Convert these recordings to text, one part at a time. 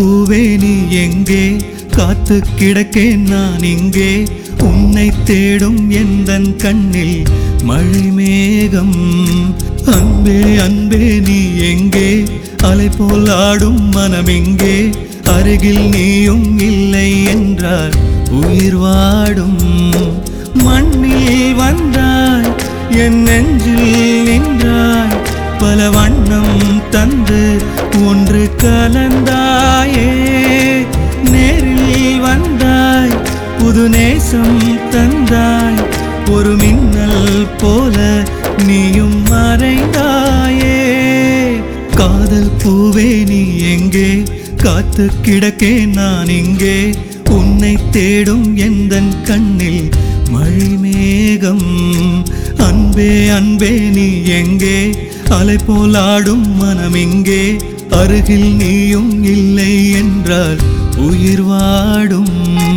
பூவே நீ எங்கே காத்து கிடக்கேன் நான் இங்கே உன்னை தேடும் எந்தன் கண்ணில் மழை மேகம் அன்பே அன்பே நீ எங்கே அலை போல் ஆடும் மனம் எங்கே அருகில் நீயும் இல்லை என்றால் உயிர் வாடும் மண்ணில் வந்தாய் என் நெஞ்சில் நின்றாய் பல வண்ணம் தந்து ஒன்று கலந்தாயே நேரில் வந்தாய் புது நேசம் தந்தாய் ஒரு மின்னல் போல நீயும் மறைந்தாயே காதல் பூவே நீ எங்கே காத்து கிடக்கேன் நான் இங்கே உன்னை தேடும் எந்தன் கண்ணில் மழை மேகம் அன்பே அன்பே நீ எங்கே அலை போல் ஆடும் மனம் எங்கே அருகில் நீயும் இல்லை என்றால் உயிர் வாடும்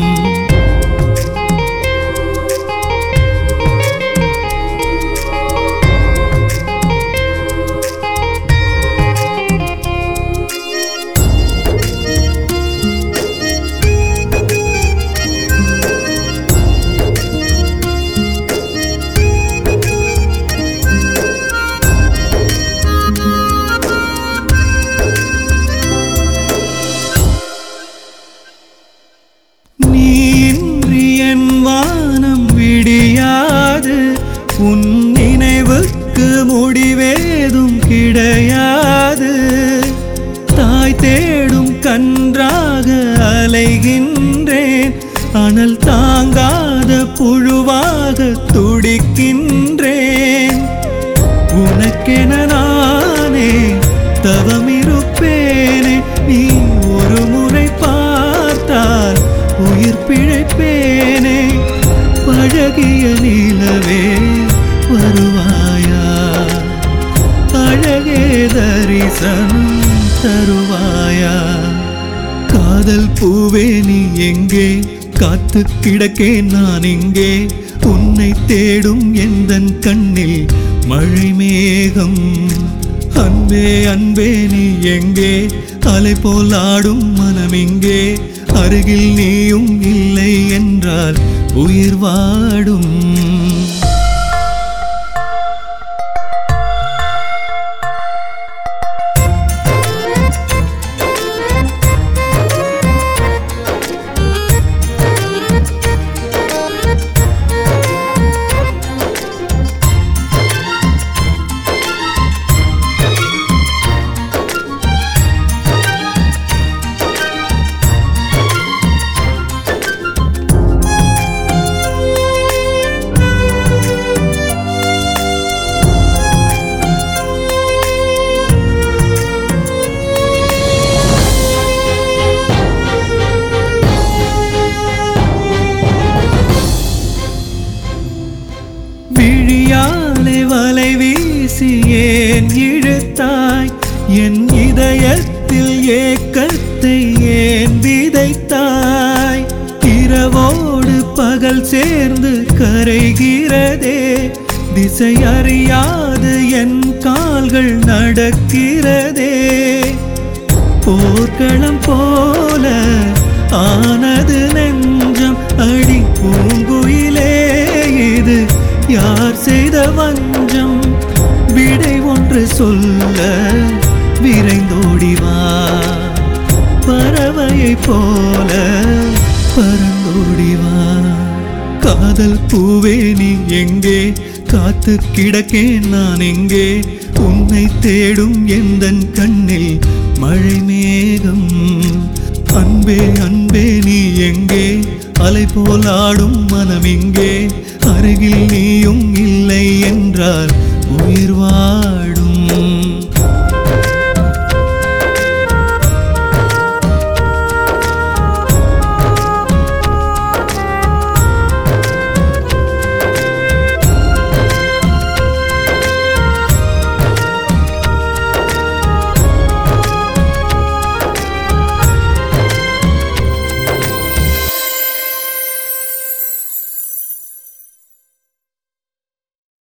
நீ இன்றி என் வானம் விடியாது உன் நினைவுக்கு முடிவேதும் கிடையாது தாய் தேடும் கன்றாக அலைகின்றேன் அனல் தாங்காத புழுவாக துடிக்கின்றேன் உனக்கென நானே தவமிருப்பேனே நீ ஒரு முறை பார்த்தால் உயிர் பிழைப்பேனே பழகிய நிலவே வருவாயா அழகே தரிசனம் தருவாயா காதல் பூவே நீ எங்கே காத்து கிடக்கேன் நான் இங்கே உன்னை தேடும் எந்தன் கண்ணில் மழை மேகம் அன்பே அன்பே நீ எங்கே அலை போல் ஆடும் மனம் எங்கே அருகில் நீயும் இல்லை என்றால் உயிர் வாடும் விழியாலே வலை வீசி ஏன் இழுத்தாய் என் இதயத்தில் ஏக்கத்தை ஏன் விதைத்தாய் இரவோடு பகல் சேர்ந்து கரைகிறதே திசை அறியாது என் கால்கள் நடக்கிறதே போர்க்களம் போல ஆனது நெஞ்சம் அடி பூங்குயிலே இது யார் செய்த வஞ்சம் விடை ஒன்று சொல்ல விரைந்தோடி வா பறவையை போல பறந்தோடி வா காதல் பூவே நீ எங்கே காத்து கிடக்கேன் நான் எங்கே உன்னை தேடும் எந்தன் கண்ணில் மழை மேகம் அன்பே அன்பே நீ எங்கே அலை போல் ஆடும் மனம் எங்கே அருகில் நீயும் இல்லை என்றால் உயிர் வா